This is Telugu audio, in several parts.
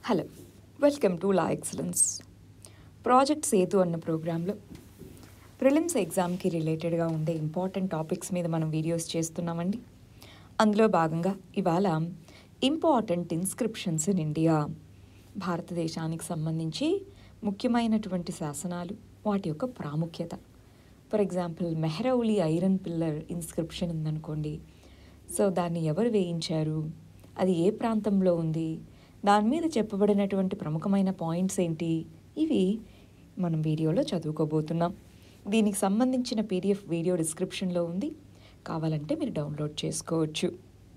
hello welcome to La Excellence project Setu అన్న ప్రోగ్రాంలో ప్రిలిమ్స్ ఎగ్జామ్కి రిలేటెడ్గా ఉండే ఇంపార్టెంట్ టాపిక్స్ మీద మనం వీడియోస్ చేస్తున్నామండి అందులో భాగంగా ఇవాళ ఇంపార్టెంట్ ఇన్స్క్రిప్షన్స్ ఇన్ ఇండియా భారతదేశానికి సంబంధించి ముఖ్యమైనటువంటి శాసనాలు వాటి యొక్క ప్రాముఖ్యత for example Mehrauli iron pillar inscription ఉందనుకోండి సో దాన్ని ఎవరు వేయించారు అది ఏ ప్రాంతంలో ఉంది దాని మీద చెప్పబడినటువంటి ప్రముఖమైన పాయింట్స్ ఏంటి ఇవి మనం వీడియోలో చదువుకోబోతున్నాం దీనికి సంబంధించిన పీడిఎఫ్ వీడియో డిస్క్రిప్షన్లో ఉంది కావాలంటే మీరు డౌన్లోడ్ చేసుకోవచ్చు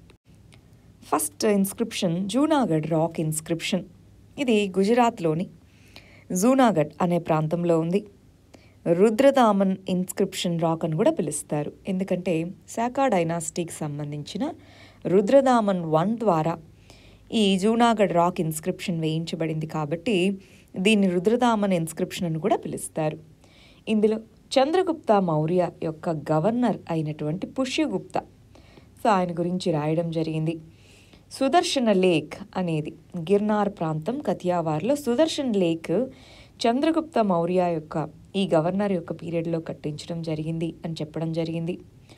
first inscription Junagadh rock inscription ఇది గుజరాత్లోని జూనాగఢ్ అనే ప్రాంతంలో ఉంది రుద్రదామన్ ఇన్స్క్రిప్షన్ రాక్ అని కూడా పిలుస్తారు ఎందుకంటే శాఖా డైనాసిటీకి సంబంధించిన రుద్రదామన్ వన్ ద్వారా ఈ జూనాగఢ్ రాక్ ఇన్స్క్రిప్షన్ వేయించబడింది కాబట్టి దీన్ని రుద్రదామన్ ఇన్స్క్రిప్షన్ అని కూడా పిలుస్తారు ఇందులో చంద్రగుప్త మౌర్య యొక్క గవర్నర్ అయినటువంటి పుష్యగుప్త సో ఆయన గురించి రాయడం జరిగింది సుదర్శన లేక్ అనేది గిర్నార్ ప్రాంతం కతియావార్లో సుదర్శన్ లేక్ చంద్రగుప్త మౌర్య యొక్క ఈ గవర్నర్ యొక్క పీరియడ్లో కట్టించడం జరిగింది అని చెప్పడం జరిగింది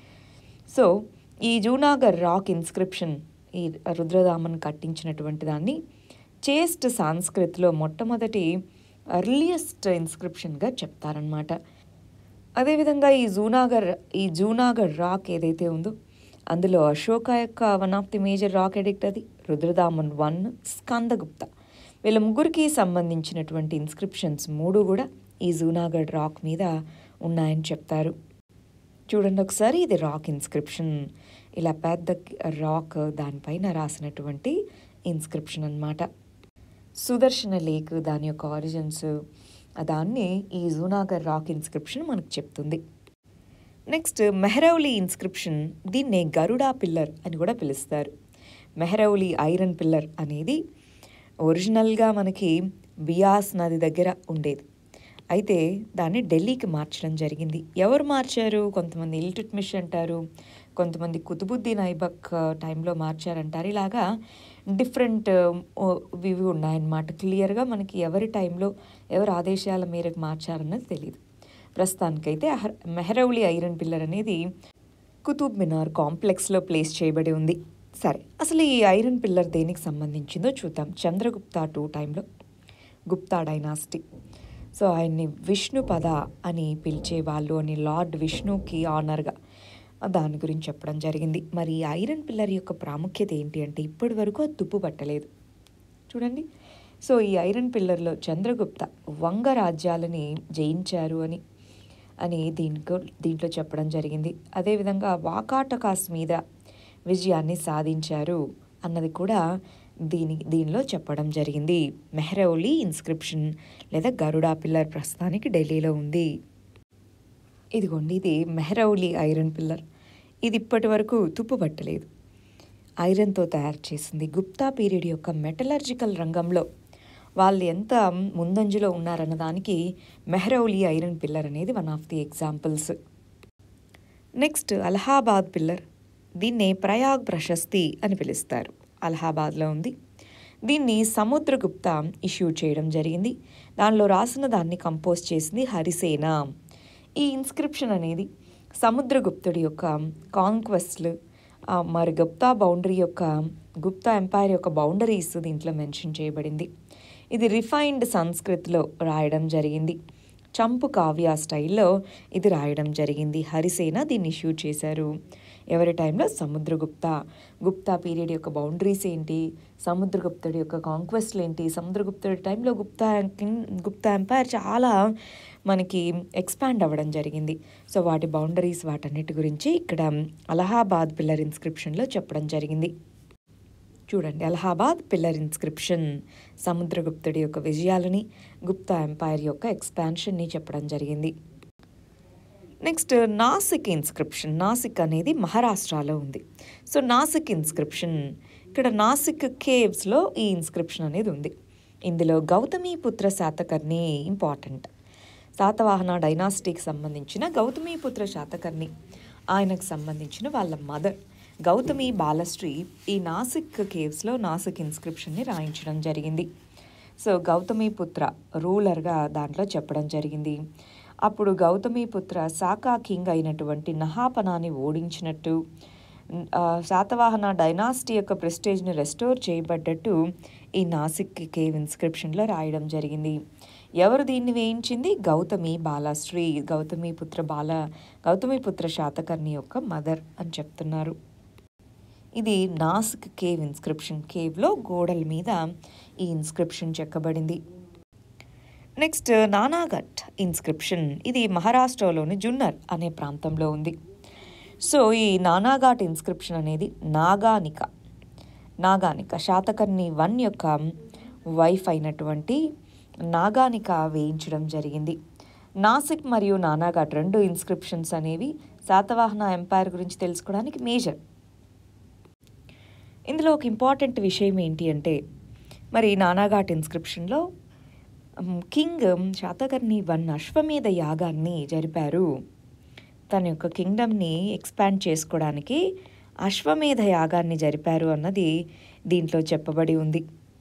సో ఈ జూనాగర్ రాక్ ఇన్స్క్రిప్షన్ ఈ రుద్రదామన్ కట్టించినటువంటి దాన్ని చేస్ట్ సాంస్కృత్లో మొట్టమొదటి అర్లియస్ట్ ఇన్స్క్రిప్షన్గా చెప్తారనమాట అదేవిధంగా ఈ జూనాగర్ ఈ జూనాగఢ్ రాక్ ఏదైతే ఉందో అందులో అశోక యొక్క one of the major rock edict అది రుద్రదామన్ వన్ స్కందగుప్త వీళ్ళ ముగ్గురికి సంబంధించినటువంటి ఇన్స్క్రిప్షన్స్ మూడు కూడా ఈ జూనాగఢ్ రాక్ మీద ఉన్నాయని చెప్తారు చూడండి ఒకసారి ఇది రాక్ ఇన్స్క్రిప్షన్ ఇలా పెద్ద రాక్ దానిపైన రాసినటువంటి ఇన్స్క్రిప్షన్ అన్నమాట సుదర్శన లేక్ దాని యొక్క ఆరిజిన్స్ దాన్ని ఈ జూనాగర్ రాక్ ఇన్స్క్రిప్షన్ మనకు చెప్తుంది నెక్స్ట్ మెహరౌలి ఇన్స్క్రిప్షన్ దీన్నే గరుడా పిల్లర్ అని కూడా పిలుస్తారు మెహరౌలి ఐరన్ పిల్లర్ అనేది ఒరిజినల్గా మనకి బియాస్ నది దగ్గర ఉండేది అయితే దాన్ని ఢిల్లీకి మార్చడం జరిగింది ఎవరు మార్చారు కొంతమంది ఇల్టుట్మిష్ అంటారు కొంతమంది కుతుబుద్దీన్ ఐబక్ టైంలో మార్చారంటారు ఇలాగా డిఫరెంట్ ఇవి ఉన్నాయన్నమాట క్లియర్గా మనకి ఎవరి టైంలో ఎవరి ఆదేశాల మేరకు మార్చారన్నది తెలియదు ప్రస్తుతానికైతే మెహరౌలి ఐరన్ పిల్లర్ అనేది కుతుబ్ మినార్ కాంప్లెక్స్లో ప్లేస్ చేయబడి ఉంది సరే అసలు ఈ ఐరన్ పిల్లర్ దేనికి సంబంధించిందో చూద్దాం చంద్రగుప్త టూ టైంలో గుప్తా డైనాసిటీ సో ఆయన్ని విష్ణుపద అని పిలిచే వాళ్ళు అని లార్డ్ విష్ణుకి ఆనర్గా దాని గురించి చెప్పడం జరిగింది మరి ఈ ఐరన్ పిల్లర్ యొక్క ప్రాముఖ్యత ఏంటి అంటే ఇప్పటి వరకు అది తుప్పు పట్టలేదు చూడండి సో ఈ ఐరన్ పిల్లర్లో చంద్రగుప్త వంగ రాజ్యాలని జయించారు అని అని దీనికో దీంట్లో చెప్పడం జరిగింది అదేవిధంగా వాకాటకాస్ మీద విజయాన్ని సాధించారు అన్నది కూడా దీని దీనిలో చెప్పడం జరిగింది మెహరౌలి ఇన్స్క్రిప్షన్ లేదా గరుడా పిల్లర్ ప్రస్తుతానికి ఢిల్లీలో ఉంది ఇదిగోండి ఇది మెహరౌలి ఐరన్ పిల్లర్ ఇది ఇప్పటి వరకు తుప్పు పట్టలేదు ఐరన్తో తయారు చేసింది గుప్తా పీరియడ్ యొక్క మెటలర్జికల్ రంగంలో వాళ్ళు ఎంత ముందంజలో ఉన్నారన్న దానికి మెహరౌలి ఐరన్ పిల్లర్ అనేది one of the examples next Allahabad pillar దీన్నే ప్రయాగ్ ప్రశస్తి అని పిలుస్తారు అలహాబాద్లో ఉంది దీన్ని సముద్రగుప్త ఇష్యూ చేయడం జరిగింది దానిలో రాసిన దాన్ని కంపోజ్ చేసింది హరిసేన ఈ ఇన్స్క్రిప్షన్ అనేది సముద్రగుప్తుడి యొక్క కాంక్వెస్ట్లు మరి గుప్తా బౌండరీ యొక్క గుప్తా ఎంపైర్ యొక్క బౌండరీస్ దీంట్లో మెన్షన్ చేయబడింది ఇది రిఫైన్డ్ సంస్కృతిలో రాయడం జరిగింది చంపు కావ్య స్టైల్లో ఇది రాయడం జరిగింది హరిసేన దీన్ని ఇష్యూ చేశారు ఎవరి టైంలో సముద్రగుప్త గుప్తా పీరియడ్ యొక్క బౌండరీస్ ఏంటి సముద్రగుప్తుడి యొక్క కాంక్వెస్ట్లు ఏంటి సముద్రగుప్తుడి టైంలో గుప్తా గుప్తా ఎంపైర్ చాలా మనకి ఎక్స్పాండ్ అవ్వడం జరిగింది సో వాటి బౌండరీస్ వాటన్నిటి గురించి ఇక్కడ అలహాబాద్ పిల్లర్ ఇన్స్క్రిప్షన్లో చెప్పడం జరిగింది చూడండి అలహాబాద్ పిల్లర్ ఇన్స్క్రిప్షన్ సముద్రగుప్తుడి యొక్క విజయాలని గుప్తా ఎంపైర్ యొక్క ఎక్స్పాన్షన్ని చెప్పడం జరిగింది నెక్స్ట్ నాసిక్ ఇన్స్క్రిప్షన్ నాసిక్ అనేది మహారాష్ట్రలో ఉంది సో నాసిక్ ఇన్స్క్రిప్షన్ ఇక్కడ నాసిక్ కేవ్స్లో ఈ ఇన్స్క్రిప్షన్ అనేది ఉంది ఇందులో గౌతమీపుత్ర శాతకర్ణి ఇంపార్టెంట్ శాతవాహన డైనాసిటీకి సంబంధించిన గౌతమీపుత్ర శాతకర్ణి ఆయనకు సంబంధించిన వాళ్ళ మదర్ గౌతమి బాలశ్రీ ఈ నాసిక్ కేవ్స్లో నాసిక్ ఇన్స్క్రిప్షన్ని రాయించడం జరిగింది సో గౌతమిపుత్ర రూలర్గా దాంట్లో చెప్పడం జరిగింది అప్పుడు గౌతమిపుత్ర సాకా కింగ్ అయినటువంటి నహాపనాని ఓడించినట్టు ఆ, శాతవాహన డైనాసిటీ యొక్క ప్రెస్టేజ్ని రెస్టోర్ చేయబడ్డట్టు ఈ నాసిక్ కేవ్ ఇన్స్క్రిప్షన్లో రాయడం జరిగింది ఎవరు దీన్ని వేయించింది గౌతమి బాలశ్రీ గౌతమి పుత్ర బాల గౌతమి పుత్ర శాతకర్ణి యొక్క మదర్ అని చెప్తున్నారు ఇది నాసిక్ కేవ్ ఇన్స్క్రిప్షన్ కేవ్లో గోడల మీద ఈ ఇన్స్క్రిప్షన్ చెక్కబడింది నెక్స్ట్ నానాఘట్ ఇన్స్క్రిప్షన్ ఇది మహారాష్ట్రలోని జున్నర్ అనే ప్రాంతంలో ఉంది సో ఈ నానాఘాట్ ఇన్స్క్రిప్షన్ అనేది నాగానిక నాగానిక శాతకర్ణి వన్ యొక్క వైఫ్ అయినటువంటి నాగానిక వేయించడం జరిగింది నాసిక్ మరియు నానాఘాట్ రెండు ఇన్స్క్రిప్షన్స్ అనేవి శాతవాహన ఎంపైర్ గురించి తెలుసుకోవడానికి మేజర్ ఇందులో ఒక ఇంపార్టెంట్ విషయం ఏంటి అంటే మరి నానాఘాట్ ఇన్స్క్రిప్షన్లో మ్, కింగ్ శాతకర్ణి వన్ అశ్వమేధ యాగాన్ని జరిపారు తన యొక్క కింగ్డమ్ని ఎక్స్పాండ్ చేసుకోవడానికి అశ్వమేధ యాగాన్ని జరిపారు అన్నది దీంట్లో చెప్పబడి ఉంది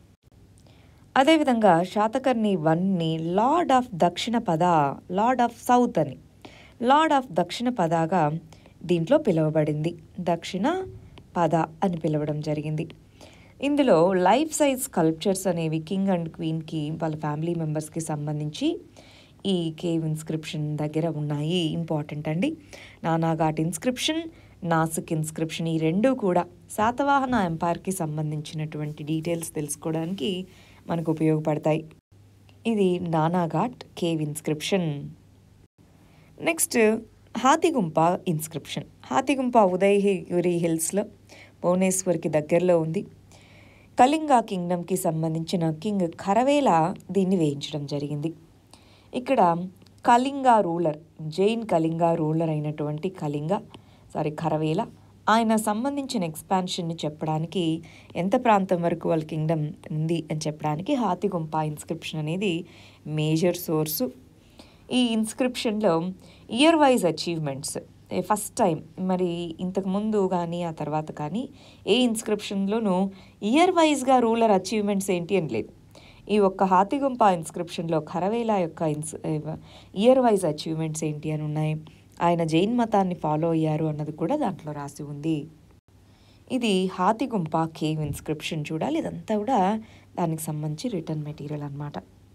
అదేవిధంగా శాతకర్ణి వన్ని lord of Dakshinapatha lord of south అని లార్డ్ ఆఫ్ దక్షిణ పదాగా దీంట్లో పిలువబడింది దక్షిణ పద అని పిలవడం జరిగింది ఇందులో లైఫ్ సైజ్ స్కల్ప్చర్స్ అనేవి కింగ్ అండ్ క్వీన్కి వాళ్ళ ఫ్యామిలీ మెంబర్స్కి సంబంధించి ఈ కేవ్ ఇన్స్క్రిప్షన్ దగ్గర ఉన్నాయి ఇంపార్టెంట్ అండి నానాఘాట్ ఇన్స్క్రిప్షన్ నాసిక్ ఇన్స్క్రిప్షన్ ఈ రెండు కూడా శాతవాహన ఎంపైర్కి సంబంధించినటువంటి డీటెయిల్స్ తెలుసుకోవడానికి మనకు ఉపయోగపడతాయి ఇది Nanaghat cave inscription next Hathigumpha inscription Hathigumpha Udayagiri హిల్స్లో భువనేశ్వర్కి దగ్గరలో ఉంది కళింగ కింగ్డమ్కి సంబంధించిన కింగ్ ఖరవేల దీన్ని వేయించడం జరిగింది ఇక్కడ కళింగ రూలర్ జైన్ కళింగ రూలర్ అయినటువంటి కళింగ సారీ ఖరవేల ఆయన సంబంధించిన ఎక్స్పాన్షన్ని చెప్పడానికి ఎంత ప్రాంతం వరకు వాళ్ళ కింగ్డమ్ ఉంది అని చెప్పడానికి హాతిగుంప ఇన్స్క్రిప్షన్ అనేది మేజర్ సోర్సు ఈ ఇన్స్క్రిప్షన్లో year wise achievements first time మరి ఇంతకుముందు కానీ ఆ తర్వాత కానీ ఏ ఇన్స్క్రిప్షన్లోనూ ఇయర్ వైజ్గా రూలర్ అచీవ్మెంట్స్ ఏంటి అని లేదు ఈ ఒక్క హాతిగుంప ఇన్స్క్రిప్షన్లో ఖరవేలా యొక్క ఇన్స్ ఇయర్ వైజ్ అచీవ్మెంట్స్ ఏంటి అని ఉన్నాయి ఆయన జైన్ మతాన్ని ఫాలో అయ్యారు అన్నది కూడా దాంట్లో రాసి ఉంది ఇది హాతిగుంప కేవ్ ఇన్స్క్రిప్షన్ చూడాలి ఇదంతా కూడా దానికి సంబంధించి రిటర్న్ మెటీరియల్ అన్నమాట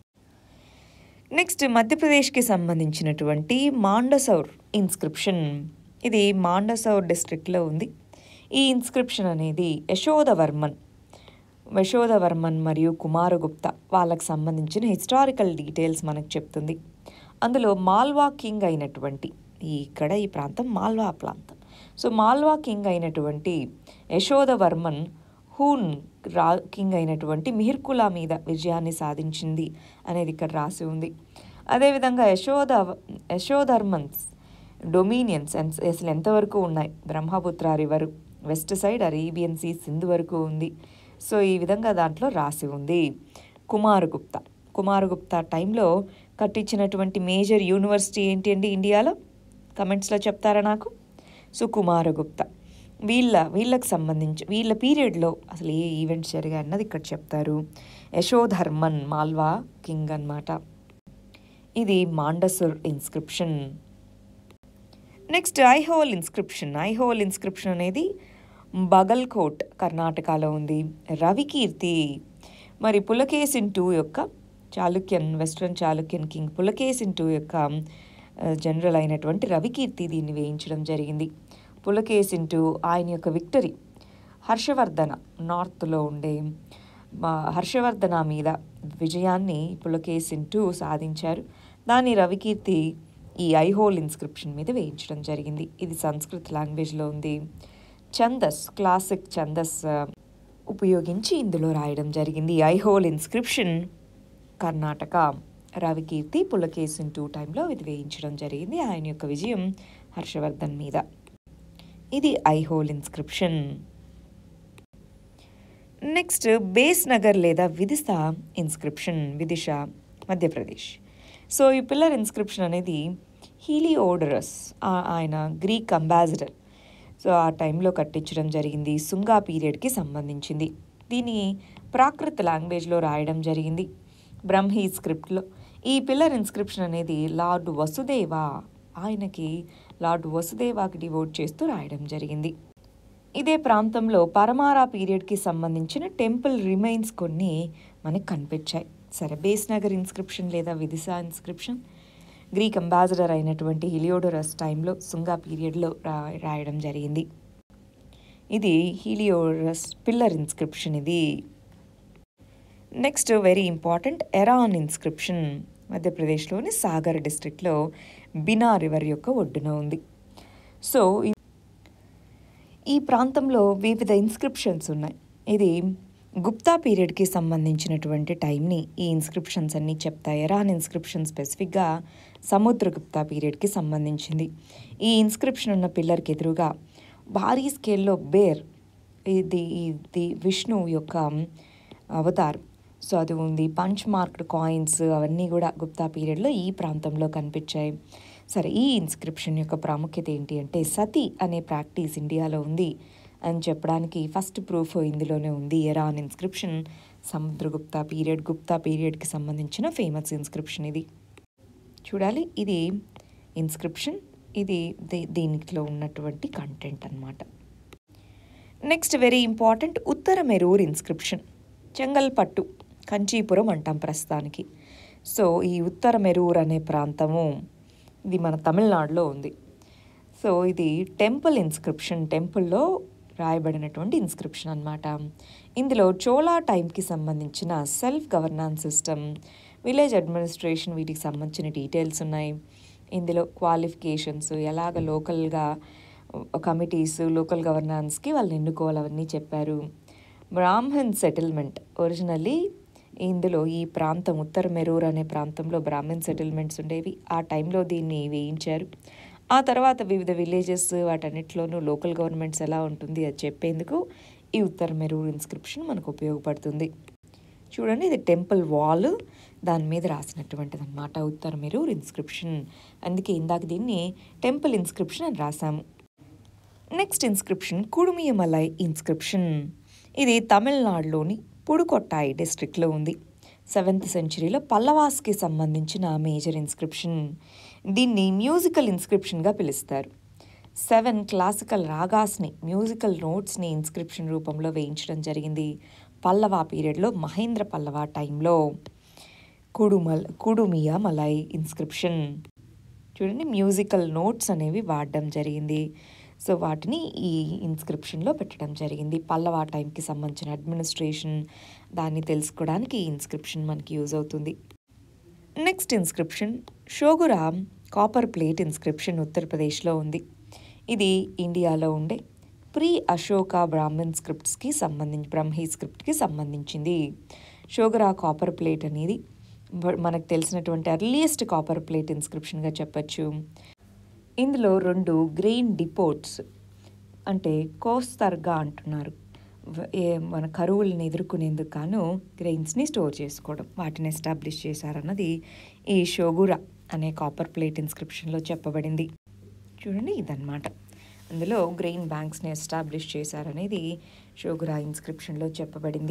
నెక్స్ట్ మధ్యప్రదేశ్కి సంబంధించినటువంటి మాండసౌర్ ఇన్స్క్రిప్షన్ ఇది మాండసౌర్ డిస్ట్రిక్ట్లో ఉంది ఈ ఇన్స్క్రిప్షన్ అనేది యశోదవర్మన్ యశోదవర్మన్ మరియు కుమారగుప్త వాళ్ళకి సంబంధించిన హిస్టారికల్ డీటెయిల్స్ మనకు చెప్తుంది అందులో మాల్వా కింగ్ అయినటువంటి ఈ ఇక్కడ ఈ ప్రాంతం మాల్వా ప్రాంతం సో మాల్వా కింగ్ అయినటువంటి యశోదవర్మన్ హూన్ రా కింగ్ అయినటువంటి మిహిర్కులా మీద విజయాన్ని సాధించింది అనేది ఇక్కడ రాసి ఉంది అదేవిధంగా యశోద యశోధర్మన్స్ డొమినియన్స్ అండ్ అసలు ఎంతవరకు ఉన్నాయి Brahmaputra river west side Arabian sea Sindhu వరకు ఉంది సో ఈ విధంగా దాంట్లో రాసి ఉంది కుమారగుప్త కుమారగుప్త టైంలో కట్టించినటువంటి మేజర్ యూనివర్సిటీ ఏంటి అండి ఇండియాలో కమెంట్స్లో చెప్తారా నాకు సో కుమారగుప్త వీళ్ళ వీళ్ళకి సంబంధించి వీళ్ళ పీరియడ్లో అసలు ఏ ఈవెంట్స్ జరిగాయి అన్నది ఇక్కడ చెప్తారు యశోధర్మన్ మాల్వా కింగ్ అన్నమాట ఇది Mandsaur inscription next Aihole inscription Aihole inscription అనేది బగల్కోట్ కర్ణాటకలో ఉంది రవికీర్తి మరి పులకేసిన్ టూ యొక్క Chalukyan western Chalukyan king Pulakeshin two యొక్క ఆ, జనరల్ అయినటువంటి రవికీర్తి దీన్ని వేయించడం జరిగింది పులకేసిన్ టూ ఆయన యొక్క విక్టరీ హర్షవర్ధన నార్త్లో ఉండే మా హర్షవర్ధన మీద విజయాన్ని పులకేసిన్ టూ సాధించారు దాన్ని రవికీర్తి ఈ ఐహోల్ ఇన్స్క్రిప్షన్ మీద వేయించడం జరిగింది ఇది సంస్కృత్ లాంగ్వేజ్లో ఉంది ఛందస్ క్లాసిక్ ఛందస్ ఆ, ఉపయోగించి ఇందులో రాయడం జరిగింది ఐహోల్ ఇన్స్క్రిప్షన్ కర్ణాటక రవికీర్తి పులకేసిన్ టూ టైంలో ఇది వేయించడం జరిగింది ఆయన యొక్క విజయం హర్షవర్ధన్ మీద ఇది Aihole inscription next Besnagar లేదా విదిశ ఇన్స్క్రిప్షన్ విదిశ మధ్యప్రదేశ్ సో ఈ పిల్లర్ ఇన్స్క్రిప్షన్ అనేది హీలియోడరస్ ఆయన గ్రీక్ అంబాసిడర్ సో ఆ టైంలో కట్టించడం జరిగింది సుంగా పీరియడ్కి సంబంధించింది దీన్ని ప్రాకృత లాంగ్వేజ్లో రాయడం జరిగింది బ్రహ్మీ స్క్రిప్ట్లో ఈ పిల్లర్ ఇన్స్క్రిప్షన్ అనేది లార్డ్ వసుదేవ ఆయనకి లార్డ్ వసుదేవాకి డివోట్ చేస్తూ రాయడం జరిగింది ఇదే ప్రాంతంలో పరమారా పీరియడ్కి సంబంధించిన టెంపుల్ రిమైన్స్ కొన్ని మనకు కనిపించాయి సరే బేస్ నగర్ ఇన్స్క్రిప్షన్ లేదా విదిశా ఇన్స్క్రిప్షన్ గ్రీక్ అంబాసిడర్ అయినటువంటి హిలియోడోరస్ టైంలో సుంగా పీరియడ్లో రా రాయడం జరిగింది ఇది హీలియోరస్ పిల్లర్ ఇన్స్క్రిప్షన్ ఇది next very important Eran inscription మధ్యప్రదేశ్లోని సాగర్ డిస్ట్రిక్ట్లో బినా రివర్ యొక్క ఒడ్డున ఉంది సో ఈ ప్రాంతంలో వివిధ ఇన్స్క్రిప్షన్స్ ఉన్నాయి ఇది గుప్తా పీరియడ్కి సంబంధించినటువంటి టైంని ఈ ఇన్స్క్రిప్షన్స్ అన్నీ చెప్తాయి ఎరాన్ ఇన్స్క్రిప్షన్ స్పెసిఫిక్గా సముద్రగుప్తా పీరియడ్కి సంబంధించింది ఈ ఇన్స్క్రిప్షన్ ఉన్న పిల్లర్కి ఎదురుగా భారీ స్కేల్లో బేర్ ఇది ఇది విష్ణు యొక్క అవతార్ సో అది ఉంది పంచ్ మార్క్డ్ కాయిన్స్ అవన్నీ కూడా గుప్తా పీరియడ్లో ఈ ప్రాంతంలో కనిపించాయి సరే ఈ ఇన్స్క్రిప్షన్ యొక్క ప్రాముఖ్యత ఏంటి అంటే సతి అనే ప్రాక్టీస్ ఇండియాలో ఉంది అని చెప్పడానికి ఫస్ట్ ప్రూఫ్ ఇందులోనే ఉంది ఎరాన్ ఇన్స్క్రిప్షన్ సముద్రగుప్తా పీరియడ్ గుప్తా పీరియడ్కి సంబంధించిన ఫేమస్ ఇన్స్క్రిప్షన్ ఇది చూడాలి ఇది ఇన్స్క్రిప్షన్ ఇది దీ- దీనిలో ఉన్నటువంటి కంటెంట్ అన్నమాట next very important Uttaramerur inscription Chengalpattu Kanchipuram అంటాం ప్రస్తుతానికి సో ఈ ఉత్తర మెరూర్ అనే ప్రాంతము ఇది మన తమిళనాడులో ఉంది సో ఇది టెంపుల్ ఇన్స్క్రిప్షన్ టెంపుల్లో రాయబడినటువంటి ఇన్స్క్రిప్షన్ అన్నమాట ఇందులో చోళా టైంకి సంబంధించిన self governance system village administration వీటికి సంబంధించిన డీటెయిల్స్ ఉన్నాయి ఇందులో క్వాలిఫికేషన్స్ ఎలాగ లోకల్గా కమిటీస్ లోకల్ గవర్నాన్స్కి వాళ్ళని ఎన్నుకోవాలి అవన్నీ చెప్పారు బ్రాహ్మణ్ సెటిల్మెంట్ ఒరిజినల్లీ ఇందులో ఈ ప్రాంతం ఉత్తర మెరూర్ అనే ప్రాంతంలో బ్రాహ్మణ్ సెటిల్మెంట్స్ ఉండేవి ఆ టైంలో దీన్ని వేయించారు ఆ తర్వాత వివిధ విలేజెస్ వాటన్నిటిలోనూ లోకల్ గవర్నమెంట్స్ ఎలా ఉంటుంది అది చెప్పేందుకు ఈ ఉత్తర మెరూర్ ఇన్స్క్రిప్షన్ మనకు ఉపయోగపడుతుంది చూడండి ఇది టెంపుల్ వాల్ దాని మీద రాసినటువంటిది అనమాట ఉత్తర మెరూర్ ఇన్స్క్రిప్షన్ అందుకే ఇందాక దీన్ని టెంపుల్ ఇన్స్క్రిప్షన్ అని రాసాము నెక్స్ట్ ఇన్స్క్రిప్షన్ కుడుమియమలై ఇన్స్క్రిప్షన్ ఇది తమిళనాడులోని పుడుకొట్టాయి డిస్ట్రిక్ట్లో ఉంది సెవెంత్ సెంచరీలో పల్లవాస్కి సంబంధించిన మేజర్ ఇన్స్క్రిప్షన్ దీన్ని మ్యూజికల్ ఇన్స్క్రిప్షన్గా పిలుస్తారు సెవెన్ క్లాసికల్ రాగాస్ని మ్యూజికల్ నోట్స్ని ఇన్స్క్రిప్షన్ రూపంలో వేయించడం జరిగింది పల్లవ పీరియడ్లో మహేంద్ర పల్లవ టైంలో కుడుమల్ కుడుమియ మలై ఇన్స్క్రిప్షన్ చూడండి మ్యూజికల్ నోట్స్ అనేవి వాడడం జరిగింది సో వాటిని ఈ ఇన్స్క్రిప్షన్లో పెట్టడం జరిగింది పల్లవ టైంకి సంబంధించిన అడ్మినిస్ట్రేషన్ దాన్ని తెలుసుకోవడానికి ఈ ఇన్స్క్రిప్షన్ మనకి యూజ్ అవుతుంది next inscription Sohgaura copper plate inscription ఉత్తరప్రదేశ్లో ఉంది ఇది ఇండియాలో ఉండే ప్రీ అశోక బ్రాహ్మణ్ స్క్రిప్ట్స్కి సంబంధించి బ్రహ్మీ స్క్రిప్ట్కి సంబంధించింది షోగరా కాపర్ ప్లేట్ అనేది బ- మనకు తెలిసినటువంటి అర్లియస్ట్ కాపర్ ప్లేట్ ఇన్స్క్రిప్షన్గా చెప్పచ్చు ఇందులో రెండు గ్రెయిన్ డిపోట్స్ అంటే కోస్తర్గా అంటున్నారు వ- ఏ మన కరువులను ఎదుర్కొనేందుకు గాను గ్రెయిన్స్ని స్టోర్ చేసుకోవడం వాటిని ఎస్టాబ్లిష్ చేశారన్నది ఈ షోగురా అనే కాపర్ ప్లేట్ ఇన్స్క్రిప్షన్లో చెప్పబడింది చూడండి ఇదన్నమాట అందులో గ్రెయిన్ బ్యాంక్స్ని ఎస్టాబ్లిష్ చేశారనేది షోగురా ఇన్స్క్రిప్షన్లో చెప్పబడింది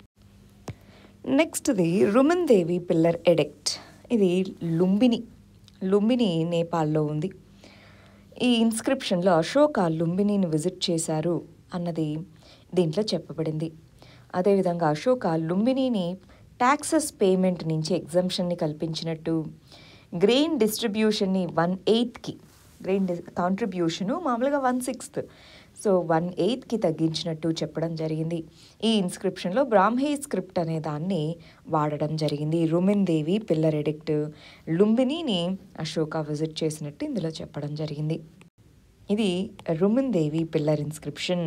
నెక్స్ట్ది రుమన్ దేవి పిల్లర్ ఎడెక్ట్ ఇది లుంబిని లుంబిని నేపాల్లో ఉంది ఈ ఇన్స్క్రిప్షన్లో అశోక లుంబినిని విజిట్ చేశారు అన్నది దీంట్లో చెప్పబడింది అదేవిధంగా అశోక లుంబినిని ట్యాక్సెస్ పేమెంట్ నుంచి ఎగ్జంప్షన్ని కల్పించినట్టు గ్రెయిన్ డిస్ట్రిబ్యూషన్ని వన్ ఎయిత్కి గ్రెయిన్ కాంట్రిబ్యూషను మామూలుగా వన్ సిక్స్త్ సో వన్ ఎయిత్కి తగ్గించినట్టు చెప్పడం జరిగింది ఈ ఇన్స్క్రిప్షన్లో బ్రాహ్మీ స్క్రిప్ట్ అనే దాన్ని వాడడం జరిగింది రుమిన్ దేవి పిల్లర్ ఎడిక్ట్ లుంబినిని అశోక విజిట్ చేసినట్టు ఇందులో చెప్పడం జరిగింది ఇది Rummindei pillar inscription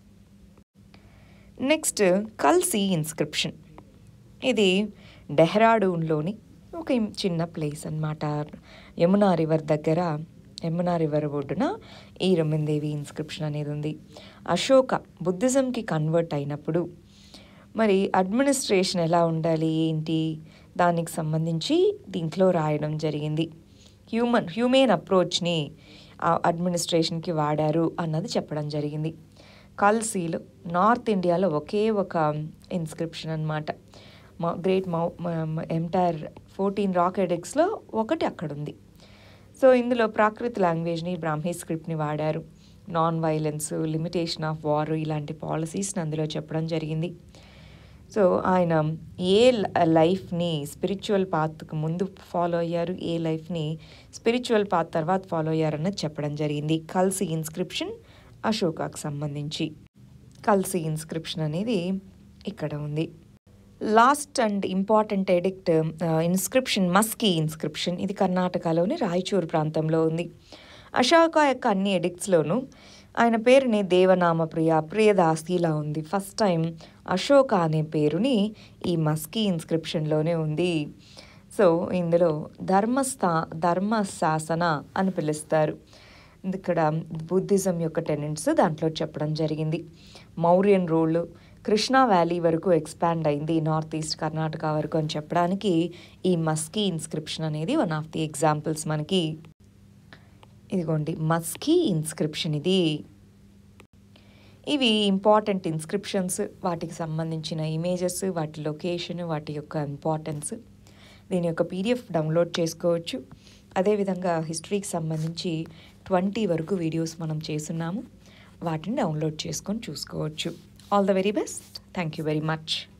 next Kalsi inscription ఇది డెహ్రాడూన్లోని ఒక చిన్న ప్లేస్ అన్నమాట యమునా రివర్ దగ్గర యమునా రివర్ ఒడ్డున ఈ రమణదేవి ఇన్స్క్రిప్షన్ అనేది ఉంది అశోక బుద్ధిజంకి కన్వర్ట్ అయినప్పుడు మరి అడ్మినిస్ట్రేషన్ ఎలా ఉండాలి ఏంటి దానికి సంబంధించి దీంట్లో రాయడం జరిగింది హ్యూమన్ హ్యూమేన్ అప్రోచ్ని ఆ అడ్మినిస్ట్రేషన్కి వాడారు అన్నది చెప్పడం జరిగింది కల్సీలో నార్త్ ఇండియాలో ఒకే ఒక ఇన్స్క్రిప్షన్ అన్నమాట మా గ్రేట్ మౌ ఎంటైర్ ఫోర్టీన్ రాక్ ఎడిక్స్లో ఒకటి అక్కడ ఉంది సో ఇందులో ప్రాకృతి లాంగ్వేజ్ని బ్రాహ్మీ స్క్రిప్ట్ని వాడారు non violence limitation of war ఇలాంటి పాలసీస్ని అందులో చెప్పడం జరిగింది సో ఆయన ఏ లైఫ్ని స్పిరిచువల్ పాత్కు ముందు ఫాలో అయ్యారు ఏ లైఫ్ని స్పిరిచువల్ పాత్ తర్వాత ఫాలో అయ్యారన్నది చెప్పడం జరిగింది కల్సి ఇన్స్క్రిప్షన్ అశోకాకు సంబంధించి కల్సి ఇన్స్క్రిప్షన్ అనేది ఇక్కడ ఉంది last and important edict inscription Maski inscription ఇది కర్ణాటకలోని రాయచూరు ప్రాంతంలో ఉంది అశోక యొక్క అన్ని ఎడిక్ట్స్లోనూ ఆయన పేరుని దేవనామ ప్రియ ప్రియదాసిలా ఉంది ఫస్ట్ టైం అశోక అనే పేరుని ఈ మస్కీ ఇన్స్క్రిప్షన్లోనే ఉంది సో ఇందులో ధర్మస్థా ధర్మశాసన అని పిలుస్తారు ఇక్కడ బుద్ధిజం యొక్క టెనెంట్స్ దాంట్లో చెప్పడం జరిగింది మౌర్యన్ రోల్ కృష్ణా వ్యాలీ వరకు ఎక్స్పాండ్ అయింది నార్త్ ఈస్ట్ కర్ణాటక వరకు అని చెప్పడానికి ఈ మస్కీ ఇన్స్క్రిప్షన్ అనేది వన్ ఆఫ్ ది ఎగ్జాంపుల్స్ మనకి ఇదిగోండి మస్కీ ఇన్స్క్రిప్షన్ ఇది ఇవి ఇంపార్టెంట్ ఇన్స్క్రిప్షన్స్ వాటికి సంబంధించిన ఇమేజెస్ వాటి లొకేషన్ వాటి యొక్క ఇంపార్టెన్స్ దీని యొక్క పీడిఎఫ్ డౌన్లోడ్ చేసుకోవచ్చు అదేవిధంగా హిస్టరీకి సంబంధించి ట్వంటీ వరకు వీడియోస్ మనం చేస్తున్నాము వాటిని డౌన్లోడ్ చేసుకొని చూసుకోవచ్చు all the very best thank you very much